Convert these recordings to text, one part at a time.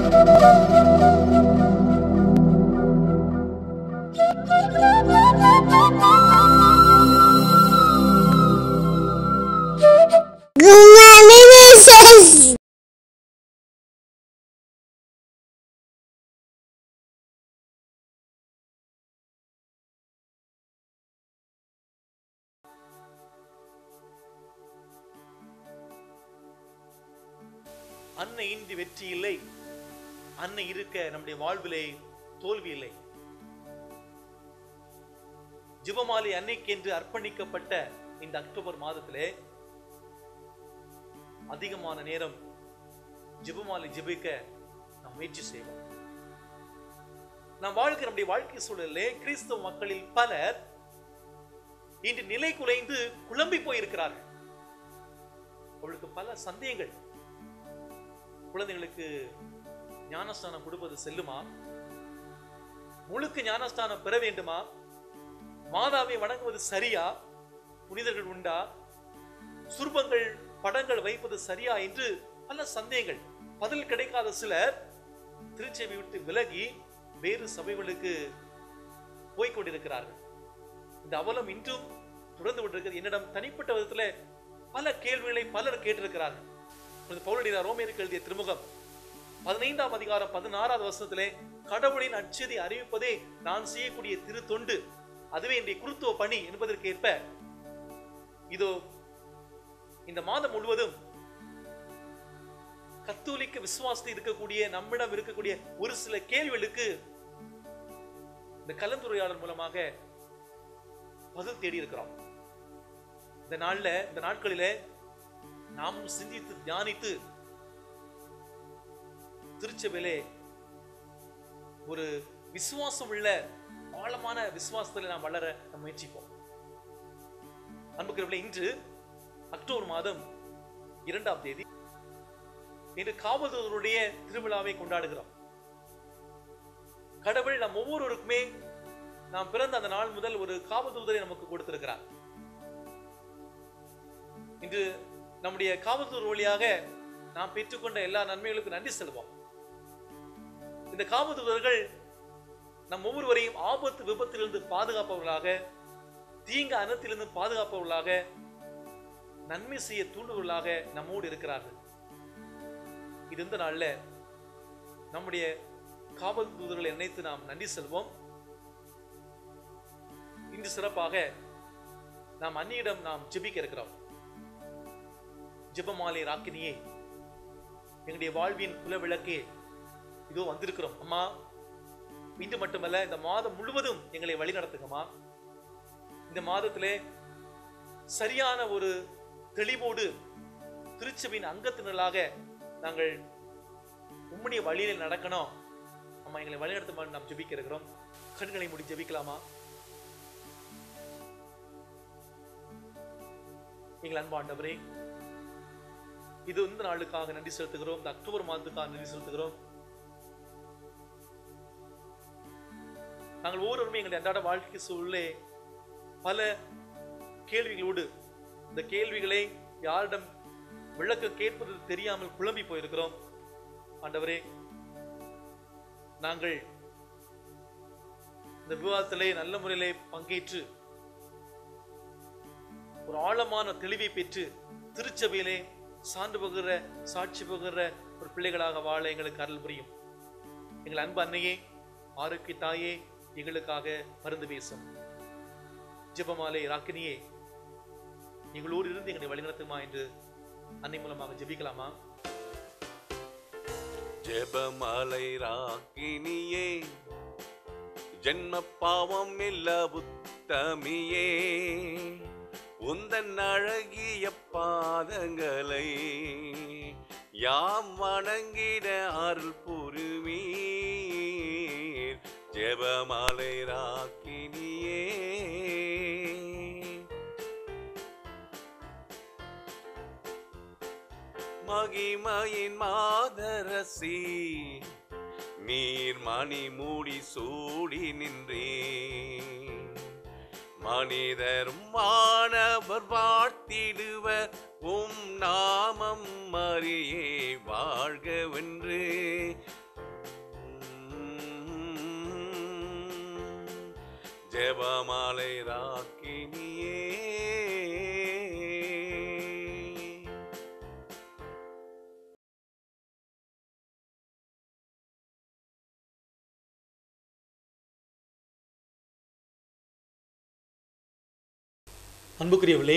Congratulations! அன்னை இன்றி வெற்றி இல்லை அன்னை இருக்க நம்முடைய வாழ்விலே தோல்வி இல்லை ஜிபமாலை அன்னைக்கென்று அர்ப்பணிக்கப்பட்ட இந்த அக்டோபர் மாதத்திலே அதிகமான நேரம் ஜிபமாலை ஜெபிக்க நாம் முயற்சி செய்வோம் நாம் வாழ்க்கை நம்முடைய வாழ்க்கை சூழலிலே கிறிஸ்தவ மக்களில் பலர் இன்று நிலை குலைந்து குழம்பி போயிருக்கிறார்கள் அவளுக்கு பல சந்தேகங்கள் குழந்தைகளுக்கு ஞானஸ்தானம் கொடுப்பது செல்லுமா முழுக்க ஞானஸ்தானம் பெற வேண்டுமா மாதாவை வணங்குவது சரியா புனிதர்கள் உண்டா சுர்பங்கள் படங்கள் வைப்பது சரியா என்று பல சந்தேகங்கள் பதில் கிடைக்காத சிலர் திருச்செவி விட்டு விலகி வேறு சபைகளுக்கு போய்க் கொண்டிருக்கிறார்கள் இந்த அவலம் இன்றும் தொடர்ந்து கொண்டிருக்கிறது என்னிடம் தனிப்பட்ட விதத்துல பல கேள்விகளை பலர் கேட்டிருக்கிறார்கள் புனித பவுலடியார் ரோமியருக்கு எழுதிய திருமுகம் பதினைந்தாம் அதிகாரம் பதினாறாவது வருஷத்திலே கடவுளின் அச்சதி அறிவிப்பதே நான் செய்யக்கூடிய திரு தொண்டு அதுவே என்னுடைய குருத்துவ பணி என்பதற்கேற்ப இதோ இந்த மாதம் முழுவதும் கத்தோலிக்க விசுவாசத்தில் இருக்கக்கூடிய நம்மிடம் இருக்கக்கூடிய ஒரு சில கேள்விகளுக்கு இந்த கலந்துரையாடல் மூலமாக பதில் தேடி இருக்கிறோம் இந்த நாள்ல இந்த நாட்களிலே நாமும் சிந்தித்து தியானித்து திருச்சபையிலே ஒரு விசுவாசம் உள்ள ஆழமான விசுவாசத்தில் நாம் வளர நாம் முயற்சிப்போம் அன்புக்கிறவர்களே இன்று அக்டோபர் மாதம் இரண்டாம் தேதி இன்று காவல்துறையுடைய திருவிழாவை கொண்டாடுகிறோம் கடவுள் நம் ஒவ்வொருவருக்குமே நாம் பிறந்த அந்த நாள் முதல் ஒரு காவல்துறை நமக்கு கொடுத்திருக்கிறார் இன்று நம்முடைய காவல்துறை வழியாக நாம் பெற்றுக்கொண்ட எல்லா நன்மைகளுக்கும் நன்றி செலுவோம் இந்த காவல்துறைகள் நம் ஒவ்வொருவரையும் ஆபத்து விபத்திலிருந்து பாதுகாப்பவர்களாக தீங்கு அனத்திலிருந்து பாதுகாப்பவர்களாக நன்மை செய்ய தூண்டுவர்களாக நம்மோடு இருக்கிறார்கள் இது இந்த நாள்ல நம்முடைய காவல் தூதர்களை நினைத்து நாம் நன்றி செல்வோம் இன்று சிறப்பாக நாம் அன்னியிடம் நாம் ஜெபிக்க இருக்கிறோம் ஜெபமாலை ராக்கினியே எங்களுடைய வாழ்வின் குல விளக்கே இதோ வந்திருக்கிறோம் அம்மா இன்று மட்டுமல்ல இந்த மாதம் முழுவதும் எங்களை வழிநடத்துங்கம்மா இந்த மாதத்திலே சரியான ஒரு தெளிவோடு திருச்சபையின் அங்கத்தினர்களாக நாங்கள் உம்முடைய வழியில நடக்கணும் அம்மா எங்களை வழிநடத்துமாறு நாம் ஜெபிக்க இருக்கிறோம் கண்களை மூடி ஜெபிக்கலாமா எங்கள் அன்பு ஆண்டவரே இது இந்த நாளுக்காக நன்றி செலுத்துகிறோம் இந்த அக்டோபர் மாதத்துக்காக நன்றி செலுத்துகிறோம் நாங்கள் ஒவ்வொருவருமே எங்களுடைய அன்றாட வாழ்க்கை சூழலே பல கேள்விகளோடு இந்த கேள்விகளை யாரிடம் விளக்க கேட்பது தெரியாமல் குழம்பி போயிருக்கிறோம் ஆண்டவரே நாங்கள் இந்த விவாதத்திலே நல்ல முறையிலே பங்கேற்று ஒரு ஆழமான தெளிவை பெற்று திருச்சபையிலே சான்று பகிர்ற சாட்சி பகிர்ற ஒரு பிள்ளைகளாக வாழ எங்களுக்கு அருள் புரியும் எங்கள் அன்பு அன்னையே ஆரோக்கிய தாயே எங்களுக்காக மருந்து பேசும் ஜெபமாலை ராக்கினியே எங்களோடு இருந்து எங்களை வழிநடத்துமா என்று அன்னை மூலமாக ஜெபிக்கலாமா ஜெபமலை ராக்கினியே ஜென்ம பாவம் இல்ல உத்தமியே உந்தன் அழகிய பாதங்களை யாம் வணங்கிட அருள் புரிவீர் ஜெபமலை ராக்கினியே மகிமையின் மாதரசி நீர் மணி மூடி சூடி நின்றே மனிதரும் மாணவர் வாழ்த்திடுவர் உம் நாமம் மறியே வாழ்கவென்று ஜெபமாலை ராக்கினியே அன்புக்குரியவர்களே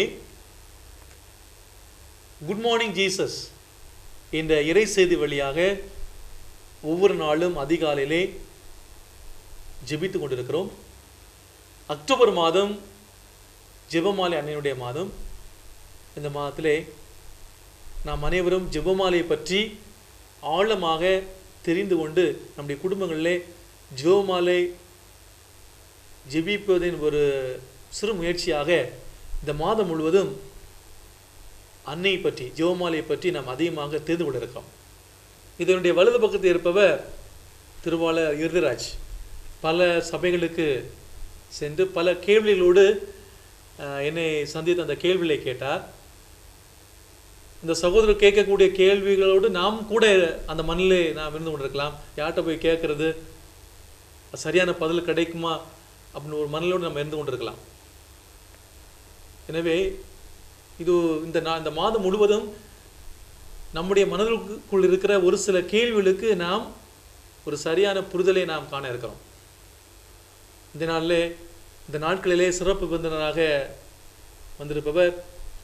குட் மார்னிங் ஜீசஸ் என்ற இறை செய்தி வழியாக ஒவ்வொரு நாளும் அதிகாலையிலே ஜெபித்து கொண்டிருக்கிறோம் அக்டோபர் மாதம் ஜெபமாலை அன்னையுடைய மாதம் இந்த மாதத்திலே நாம் அனைவரும் ஜெபமாலையை பற்றி ஆழமாக தெரிந்து கொண்டு நம்முடைய குடும்பங்களிலே ஜெபமாலை ஜெபிப்பதின் ஒரு சிறு முயற்சியாக இந்த மாதம் முழுவதும் அன்னை பற்றி ஜெபமாலையை பற்றி நாம் அதிகமாக தெரிந்து கொண்டிருக்கிறோம் இதனுடைய வலது பக்கத்தில் இருப்பவர் திருவாளர் இருதராஜ் பல சபைகளுக்கு சென்று பல கேள்விகளோடு அஹ், என்னை சந்தித்த அந்த கேள்விகளை கேட்டார் இந்த சகோதரர் கேட்கக்கூடிய கேள்விகளோடு நாம் கூட அந்த மண்ணிலே நாம் இருந்து கொண்டிருக்கலாம் யார்கிட்ட போய் கேட்கறது சரியான பதில் கிடைக்குமா அப்படின்னு ஒரு மனநிலோடு நம்ம இருந்து கொண்டிருக்கலாம் எனவே இது இந்த நா இந்த மாதம் முழுவதும் நம்முடைய மனதிற்குள் இருக்கிற ஒரு சில கேள்விகளுக்கு நாம் ஒரு சரியான புரிதலை நாம் காண இருக்கிறோம் இந்த நாளிலே இந்த நாட்களிலே சிறப்பு விருந்தினராக வந்திருப்பவர்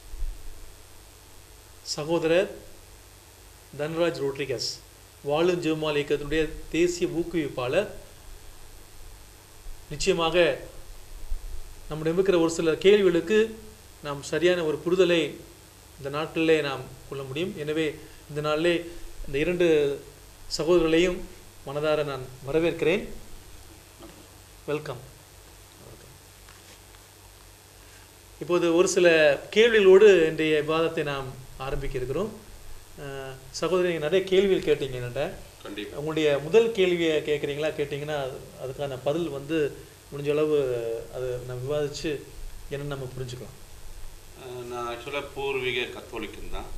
சகோதரர் தன்ராஜ் ரோட்ரிகஸ் வாழும் ஜெவமால் இயக்கத்தினுடைய தேசிய ஊக்குவிப்பாளர் நிச்சயமாக நம்முடைய இருக்கிற ஒரு சில கேள்விகளுக்கு நாம் சரியான ஒரு புரிதலை இந்த நாட்களிலே நாம் கொள்ள முடியும் எனவே இந்த நாளிலே இந்த இரண்டு சகோதரர்களையும் மனதார நான் வரவேற்கிறேன் வெல்கம் இப்போது ஒரு சில கேள்விகளோடு இன்றைய விவாதத்தை நாம் ஆரம்பிக்க இருக்கிறோம் அஹ், சகோதரி நீங்கள் நிறைய கேள்விகள் கேட்டீங்க என்கிட்ட கண்டிப்பா உங்களுடைய முதல் கேள்வியை கேட்குறீங்களா கேட்டிங்கன்னா அது- அதுக்கான பதில் வந்து முடிஞ்ச அளவு அது நம்ம விவாதித்து என்னன்னு நம்ம புரிஞ்சுக்கலாம் அஹ் நான் ஆக்சுவலாக பூர்வீக கத்தோலிக்கன் தான்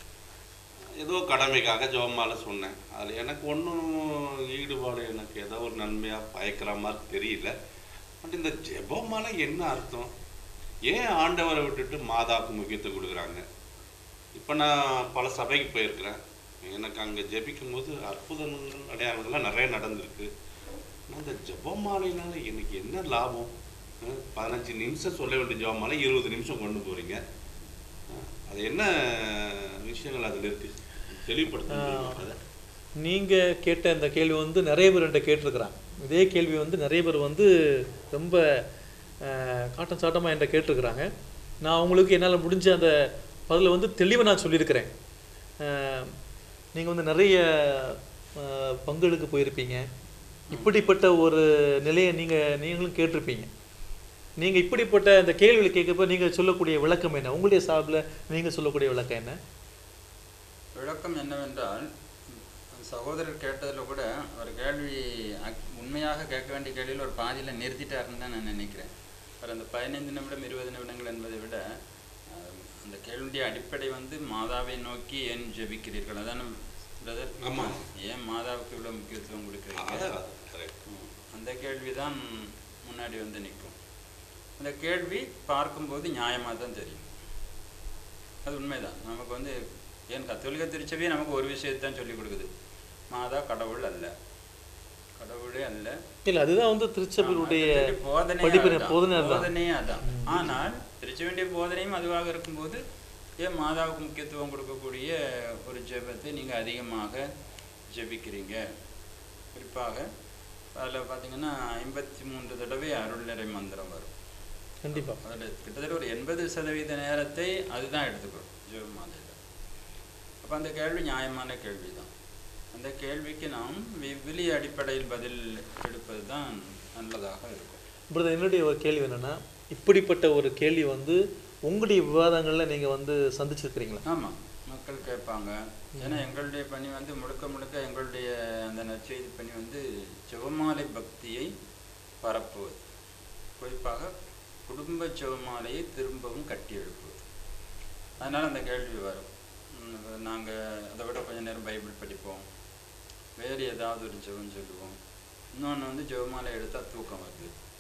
ஏதோ கடமைக்காக ஜெபமாலை சொன்னேன் அதில் எனக்கு ஒன்றும் ஈடுபாடு எனக்கு ஏதோ ஒரு நன்மையாக பயக்கிற மாதிரி தெரியல பட் இந்த ஜெபமாலை என்ன அர்த்தம் ஏன் ஆண்டவரை விட்டுட்டு மாதாவுக்கு முக்கியத்துவம் கொடுக்குறாங்க இப்போ நான் பல சபைக்கு போயிருக்கிறேன் எனக்கு அங்கே ஜெபிக்கும் போது அற்புதங்கள் அடையாளங்கள்லாம் நிறைய நடந்திருக்கு ஆனா இந்த ஜெபமாலைனால எனக்கு என்ன லாபம் அஹ் பதினஞ்சு நிமிஷம் சொல்ல வேண்டிய ஜெபமாலை இருபது நிமிஷம் கொண்டு போறீங்க அஹ் அது என்ன விஷயங்கள் அதில் இருக்கு தெளிவுபடுத்த முடியுமா அதை? நீங்கள் கேட்ட இந்த கேள்வி வந்து நிறைய பேர் என்கிட்ட கேட்டிருக்கிறாங்க இதே கேள்வி வந்து நிறைய பேர் வந்து ரொம்ப அஹ், காட்டம் சாட்டமாக என்கிட்ட கேட்டிருக்கிறாங்க நான் உங்களுக்கு என்னால் முடிஞ்ச அந்த பதிலை வந்து தெளிவாக நான் சொல்லியிருக்கிறேன் நீங்கள் வந்து நிறைய அஹ், பங்களுக்கு போயிருப்பீங்க இப்படிப்பட்ட ஒரு நிலையை நீங்கள் நீங்களும் கேட்டிருப்பீங்க நீங்கள் இப்படிப்பட்ட இந்த கேள்விகளை கேட்கப்ப நீங்கள் சொல்லக்கூடிய விளக்கம் என்ன உங்களுடைய சார்பில் நீங்கள் சொல்லக்கூடிய விளக்கம் என்ன விளக்கம் என்னவென்றால் சகோதரர் கேட்டதில் கூட ஒரு கேள்வி அக்- உண்மையாக கேட்க வேண்டிய கேள்வியில் ஒரு பாதியில் நிறுத்திட்டாருன்னு தான் நான் நினைக்கிறேன் அவர் அந்த பதினைந்து நிமிடம் இருபது நிமிடங்கள் என்பதை விட அஹ், அந்த கேள்வியுடைய அடிப்படை வந்து மாதாவை நோக்கி ஏன் ஜெபிக்கிறீர்கள் அதான பிரதர் ஆமா. ஏன் மாதாவுக்கு இவ்வளோ முக்கியத்துவம் கொடுக்குறீங்க அதான் அது correct. ம். அந்த கேள்வி தான் முன்னாடி வந்து நிற்கும் அந்த கேள்வி பார்க்கும்போது நியாயமாக தான் தெரியும் அது உண்மைதான் நமக்கு வந்து ஏன் கத்தோலிக்க திருச்சபையே நமக்கு ஒரு விஷயத்தை தான் சொல்லிக் கொடுக்குது மாதா கடவுள் அல்ல கடவுளே அல்ல இல்லை அதுதான் வந்து திருச்சபையுடைய ஆமா, திருச்சபை போதனையே படிப்பினை அதான். போதனை தான் போதனையே அதான் ஆனால் திருச்சபையுடைய போதனையும் அதுவாக இருக்கும்போது ஏன் மாதாவுக்கு முக்கியத்துவம் கொடுக்கக்கூடிய ஒரு ஜெபத்தை நீங்கள் அதிகமாக ஜெபிக்கிறீங்க குறிப்பாக அதில் பார்த்தீங்கன்னா ஐம்பத்தி மூன்று தடவை அருள் நிறை மந்திரம் வரும் கண்டிப்பாக அதில் கிட்டத்தட்ட ஒரு எண்பது சதவீத நேரத்தை அதுதான் எடுத்துக்கிறோம் ஜெபமாலையில் அப்போ அந்த கேள்வி நியாயமான கேள்வி தான் அந்த கேள்விக்கு நாம் விவிலி அடிப்படையில் பதில் எடுப்பது தான் நல்லதாக இருக்கும் பிரதர் என்னுடைய ஒரு கேள்வி என்னன்னா இப்படிப்பட்ட ஒரு கேள்வி வந்து உங்களுடைய விவாதங்களில் நீங்கள் வந்து சந்திச்சிருக்கிறீங்களா ஆமாம் மக்கள் கேட்பாங்க ஏன்னா எங்களுடைய பணி வந்து முழுக்க முழுக்க எங்களுடைய அந்த நற்செய்தி பணி வந்து ஜெபமாலை பக்தியை பரப்புவது குறிப்பாக குடும்ப ஜெபமாலையை திரும்பவும் கட்டி எழுப்புவது அதனால் அந்த கேள்வி வரும் நாங்கள் அதை விட கொஞ்ச நேரம் பைபிள் படிப்போம் வேறு ஏதாவது ஒரு ஜெபம் சொல்லுவோம் இன்னொன்று வந்து ஜெபமாலை எடுத்தால் தூக்கம் வருது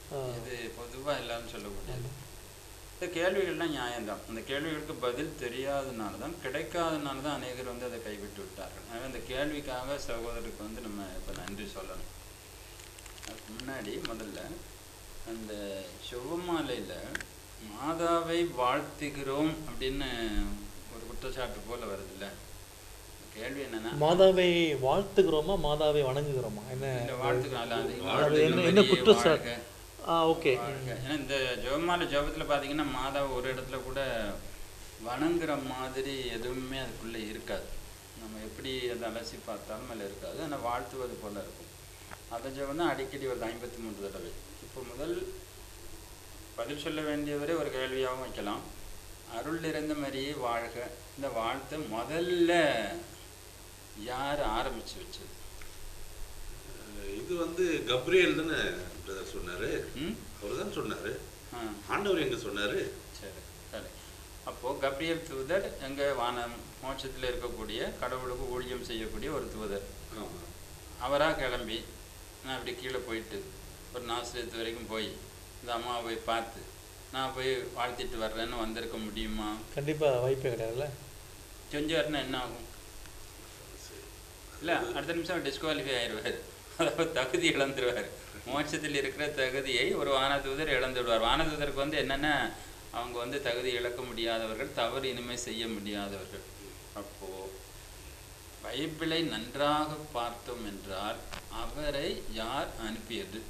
ஆ. இது பொதுவா எல்லாரும் சொல்லக்கூடியது இந்த கேள்விகள்லாம் நியாயம்தான் அந்த கேள்விகளுக்கு பதில் தெரியாதனால தான் கிடைக்காதனால தான் அநேகர் வந்து அதை கைவிட்டு விட்டார்கள் அதனால் இந்த கேள்விக்காக சகோதரருக்கு வந்து நம்ம இப்போ நன்றி சொல்லணும் அதுக்கு முன்னாடி முதல்ல அந்த செவ்வமாலையில் மாதாவை வாழ்த்துகிறோம் அப்படின்னு ஒரு குற்றச்சாட்டு போல வருதுல்ல கேள்வி என்னன்னா மாதாவை வாழ்த்துகிறோமா மாதாவை வணங்குகிறோமா என்ன இந்த வாழ்த்துக்கிறோம் அல்ல, அந்த அது என்ன என்ன வாழ்க, குற்றச்சாட்டு வாழ்க. ஆ ஓகே வாழ்க. ஏன்னா இந்த ஜெபமாலை ஜெபத்தில் பார்த்தீங்கன்னா மாதாவை ஒரு இடத்துல கூட வணங்குற மாதிரி எதுவுமே அதுக்குள்ளே இருக்காது நம்ம எப்படி அதை அலசி பார்த்தாலும் அதில் இருக்காது ஆனால் வாழ்த்துவது போல இருக்கும் அந்த ஜெபம் தான் அடிக்கடி வருது ஐம்பத்தி மூன்று தடவை இப்போ முதல் பதில் சொல்ல வேண்டியவரே ஒரு கேள்வியாகவும் வைக்கலாம் அருள் நிறைந்த மாதிரியே வாழ்க இந்த வாழ்த்தை முதல்ல யார் ஆரம்பிச்சு வச்சது இது வந்து கப்ரியேல் தானே பிரதர் சொன்னாரு ம் அவர் தான் சொன்னாரு ஆ ஆண்டவர் எங்க சொன்னாரு சரி சரி அப்போது கப்ரியல் தூதர் எங்கே வானம் மோட்சத்தில் இருக்கக்கூடிய கடவுளுக்கு ஊழியம் செய்யக்கூடிய ஒரு தூதர் ஆமா அவராக கிளம்பி நான் அப்படி கீழே போயிட்டு ஒரு நாசிரியத்து வரைக்கும் போய் இந்த அம்மாவை போய் பார்த்து நான் போய் வாழ்த்திட்டு வர்றேன்னு வந்திருக்க முடியுமா கண்டிப்பா வாய்ப்பே கிடையாதுல்ல செஞ்சாருன்னா என்ன ஆகும் இல்லை அடுத்த நிமிஷம் டிஸ்குவாலிஃபை ஆயிடுவார் அதாவது தகுதி இழந்துருவார் மோட்சத்தில் இருக்கிற தகுதியை ஒரு வானதூதர் இழந்து விடுவார் வானதூதருக்கு வந்து என்னென்ன அவங்க வந்து தகுதி இழக்க முடியாதவர்கள் தவறு இனிமேல் செய்ய முடியாதவர்கள் அப்போ பைபிளை நன்றாக பார்த்தோம் என்றால் அவரை யார் அனுப்பியது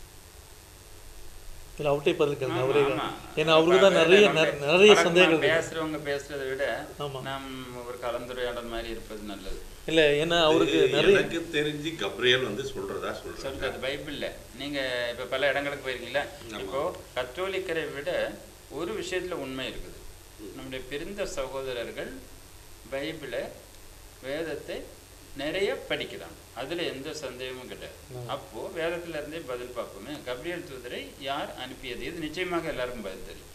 இல்ல அவர்கிட்ட பதில் கேளுங்க ஆமா, அவரே ஆமா. ஏன்னா அவருக்கு தான் நிறைய நம்ம நிற- நிறைய வழக்கமா சந்தேகங்கள் இருக்கு. பேசுறவங்க பேசுறதை விட ஆமா. நாம் ஒரு கலந்துரையாடல் மாதிரி இருப்பது நல்லது இல்ல ஏன்னா அவருக்கு இது நிறைய எனக்கு தெரிஞ்சு கப்ரியேல் வந்து சொல்றதா சொல்றாங்க சொல்றது பைபிள்ல நீங்க இப்ப பல இடங்களுக்கு போயிருக்கீங்களா ஆமா. இப்போ கத்தோலிக்கரை விட ஒரு விஷயத்துல உண்மை இருக்குது நம்முடைய பிரிந்த சகோதரர்கள் பைபிளை வேதத்தை நிறைய படிக்கிறாங்க அதுல எந்த சந்தேகமும் கிடையாது அப்போ வேதத்துல இருந்தே பதில் பார்ப்போமே கப்ரியல் தூதரை யார் அனுப்பியது இது நிச்சயமாக எல்லாருக்கும் பதில் தெரியும்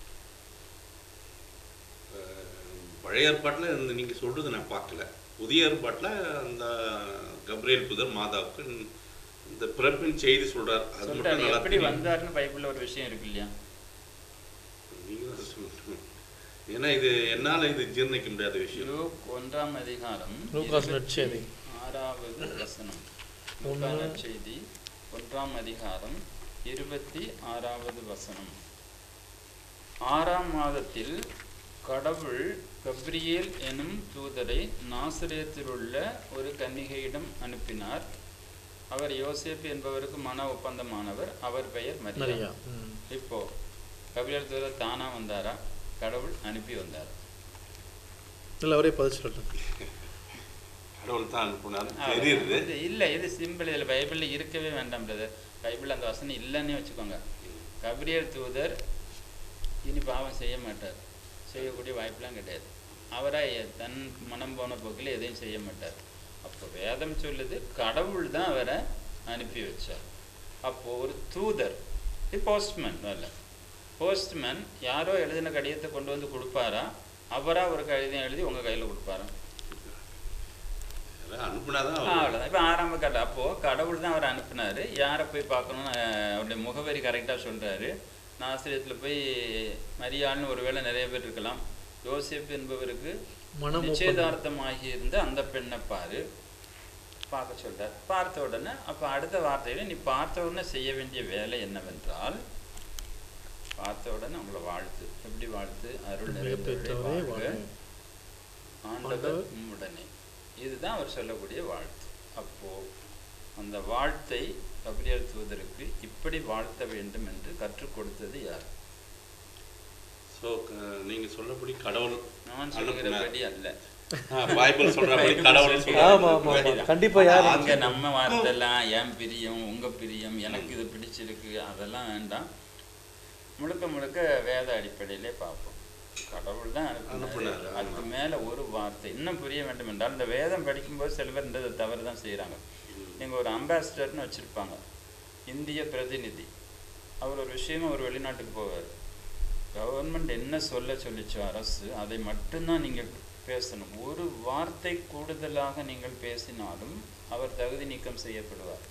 அஹ், பழைய ஏற்பாட்டில் இந்த நீங்க சொல்றது நான் பார்க்கல புதிய ஏற்பாட்டில் அந்த கப்ரியேல் புதர் மாதாவுக்கு இந்த பிறப்பின் செய்தி சொல்றார் அது மட்டும் சொல்றாரு நல்லா எப்படி தெரியும். வந்தாருன்னு பைபிள்ல ஒரு விஷயம் இருக்கு இல்லையா நீங்க தான் சொல்லணும் ஏன்னா இது என்னால இது ஜீர்ணிக்க முடியாத விஷயம் லூக் ஒன்றாம் அதிகாரம் லூக்காஸ் இருபத்தி நற்செய்தி. ஆறாவது வசனம் ஒன்று. லூக்கா நற்செய்தி ஒன்றாம் அதிகாரம் இருபத்தி ஆறாவது வசனம் ஆறாம் மாதத்தில் கடவுள் கப்ரியேல் எனும் தூதரை நாசிரியத்தில் உள்ள ஒரு கன்னிகையிடம் அனுப்பினார் அவர் யோசேப்பு என்பவருக்கு மன ஒப்பந்தமானவர் அவர் பெயர் நிறையா மரியா ம். இப்போ கபிலர் தூதர் தானா வந்தாரா கடவுள் அனுப்பி வந்தார் இல்ல அவரே பதில் சொல்லட்டும் கடவுள் தான் அனுப்புனாரு தெரியுது இது இல்லை இது சிம்பிள் இதில் பைபிளில் இருக்கவே வேண்டாம் பிரதர் பைபிள் அந்த வசனம் இல்லைன்னே வச்சுக்கோங்க கபிரியல் தூதர் இனி பாவம் செய்ய மாட்டார் செய்யக்கூடிய வாய்ப்பெலாம் கிடையாது அவராக தன் மனம் போன போக்கில் எதையும் செய்ய மாட்டார் அப்போ வேதம் சொல்லுது கடவுள் தான் அவரை அனுப்பி வச்சார் அப்போ ஒரு தூதர் இது போஸ்ட்மேன் வரல போஸ்ட்மேன் யாரோ எழுதின கடிதத்தை கொண்டு வந்து கொடுப்பாரா அவராக ஒரு கடிதம் எழுதி உங்கள் கையில் கொடுப்பாரா அதெல்லாம் அனுப்புனாதான் ஆ, அவர் அவ்வளவுதான் இப்போ ஆரம்ப கட்ட அப்போது கடவுள் தான் அவரை அனுப்புனாரு யாரை போய் பார்க்கணும்னு அஹ், அவருடைய முகவரி கரெக்டாக சொல்கிறாரு நாசிரியத்தில் போய் மரியாள்னு ஒருவேளை நிறைய பேர் இருக்கலாம் யோசேப் என்பவருக்கு மனம் ஒப்பந்தம். நிச்சயதார்த்தமாகி இருந்த அந்த பெண்ணை பாரு பார்க்க சொல்றார் பார்த்த உடனே அப்போ அடுத்த வார்த்தையில நீ பார்த்த உடனே செய்ய வேண்டிய வேலை என்னவென்றால் பார்த்த உடனே உங்களை வாழ்த்து எப்படி வாழ்த்து அருள் நிறைந்தவரே பெற்றவரே வாழ்க வாழ்க. ஆண்டவர் உம்முடனே இதுதான் அவர் சொல்லக்கூடிய வாழ்த்து அப்போ அந்த வாழ்த்தை கபிரியர் தூதருக்கு இப்படி வாழ்த்த வேண்டும் என்று கற்றுக் கொடுத்தது யார் ஸோ நீங்க சொல்லபடி கடவுள் நான் சொல்கிறபடி அல்ல ஆ, பைபிள் சொல்றபடி கடவுள் ஆமா ஆமா ஆமா கண்டிப்பா யாரு அங்க நம்ம வார்த்தைலாம் என் பிரியம் உங்க பிரியம் எனக்கு இது பிடிச்சிருக்கு அதெல்லாம் வேண்டாம் முழுக்க முழுக்க வேத அடிப்படையிலே பார்ப்போம் கடவுள் தான் அனுப்புனாரு அனுப்புனாரு, ஆமா. அதுக்கு மேல ஒரு வார்த்தை இன்னும் புரிய வேண்டும் என்றால் இந்த வேதம் படிக்கும்போது சில பேர் இந்த தவறு தான் செய்கிறாங்க நீங்கள் ஒரு அம்பாசிடர்னு வச்சுருப்பாங்க இந்திய பிரதிநிதி அவர் ஒரு விஷயமா ஒரு வெளிநாட்டுக்கு போவார் கவர்மெண்ட் என்ன சொல்ல சொல்லிச்சோ அரசு அதை மட்டும்தான் நீங்கள் பேசணும் ஒரு வார்த்தை கூடுதலாக நீங்கள் பேசினாலும் அவர் தகுதி நீக்கம் செய்யப்படுவார்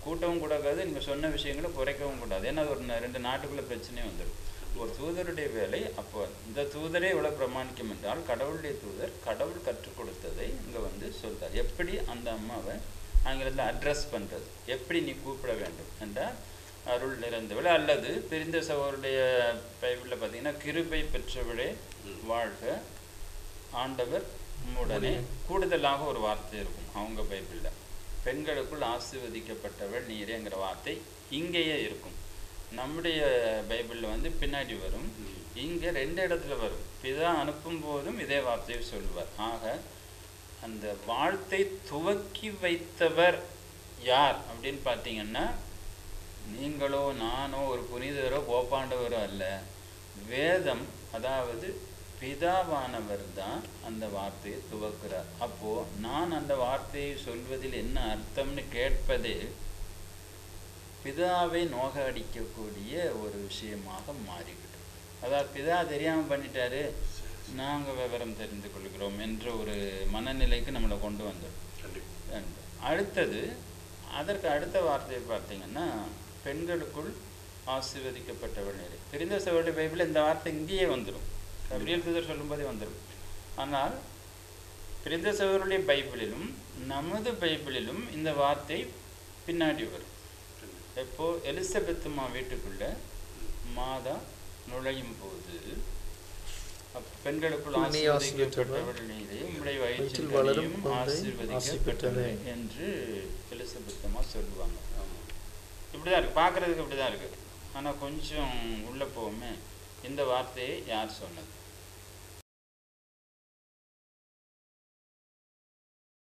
கூட்டவும் கூடாது நீங்கள் சொன்ன விஷயங்களை குறைக்கவும் கூடாது ஏன்னா அது ஒரு ந- ரெண்டு நாட்டுக்குள்ள பிரச்சனையே வந்துடும் ஒரு தூதருடைய வேலை அப்போ இந்த தூதரே இவ்வளவு பிரமாணிக்கம் என்றால் கடவுளுடைய தூதர் கடவுள் கற்றுக் கொடுத்ததை இங்கே வந்து சொல்றார் எப்படி அந்த அம்மாவை ஆங்கிலத்தில் அட்ரஸ் பண்றது எப்படி நீ கூப்பிட வேண்டும் என்றால் அருள் நிறைந்தவள் அல்லது பிரிந்த சகோதருடைய பைபிளில் பார்த்தீங்கன்னா கிருபை பெற்றவளே வாழ்க ஆண்டவர் உம்முடனே கூடுதலாக ஒரு வார்த்தை இருக்கும் அவங்க பைபிளில் பெண்களுக்குள் ஆசீர்வதிக்கப்பட்டவள் நீரேங்கிற வார்த்தை இங்கேயே இருக்கும் நம்முடைய பைபிளில் வந்து பின்னாடி வரும் இங்கே ரெண்டு இடத்துல வரும் பிதா அனுப்பும் போதும் இதே வார்த்தையை சொல்லுவார் ஆக அந்த வாழ்த்தை துவக்கி வைத்தவர் யார் அப்படின்னு பார்த்தீங்கன்னா நீங்களோ நானோ ஒரு புனிதரோ போப்பாண்டவரோ அல்ல வேதம் அதாவது பிதாவானவர் தான் அந்த வார்த்தையை துவக்கிறார் அப்போ நான் அந்த வார்த்தையை சொல்வதில் என்ன அர்த்தம்னு கேட்பதே பிதாவை நோக அடிக்கக்கூடிய ஒரு விஷயமாக மாறிவிடும் அதாவது பிதா தெரியாமல் பண்ணிட்டாரு நாங்கள் விவரம் தெரிந்து கொள்கிறோம் என்ற ஒரு மனநிலைக்கு நம்மளை கொண்டு வந்துடும் கண்டிப்பாக ரெண்டு. அடுத்தது அதற்கு அடுத்த வார்த்தையை பார்த்தீங்கன்னா பெண்களுக்குள் ஆசீர்வதிக்கப்பட்டவள் நிலை தெரிந்த சகோதரி பைபிள் இந்த வார்த்தை இங்கேயே வந்துடும் கபிரியல் தூதர் சொல்லும்போதே வந்துடும் ஆனால் பிரிந்த சகோதரருடைய பைபிளிலும் நமது பைபிளிலும் இந்த வார்த்தை பின்னாடி வரும் எப்போ எலிசபெத்துமா வீட்டுக்குள்ள மாதா நுழையும் போது அப்ப பெண்களுக்குள் நீ ஆசீர்வதிக்கப்பட்டவள் நீரே உம்முடைய வயிற்றில் வயிற்றில் வளரும் கனியும் குழந்தை ஆசீர்வதிக்கப்பட்டவளே ஆசீர்வதிக்கப்பட்டவளே. என்று எலிசபெத்தம்மா சொல்லுவாங்க இப்படிதான் இருக்கு பார்க்கறதுக்கு இப்படிதான் இருக்கு ஆனா கொஞ்சம் உள்ள போவோமே இந்த வார்த்தையை யார் சொன்னது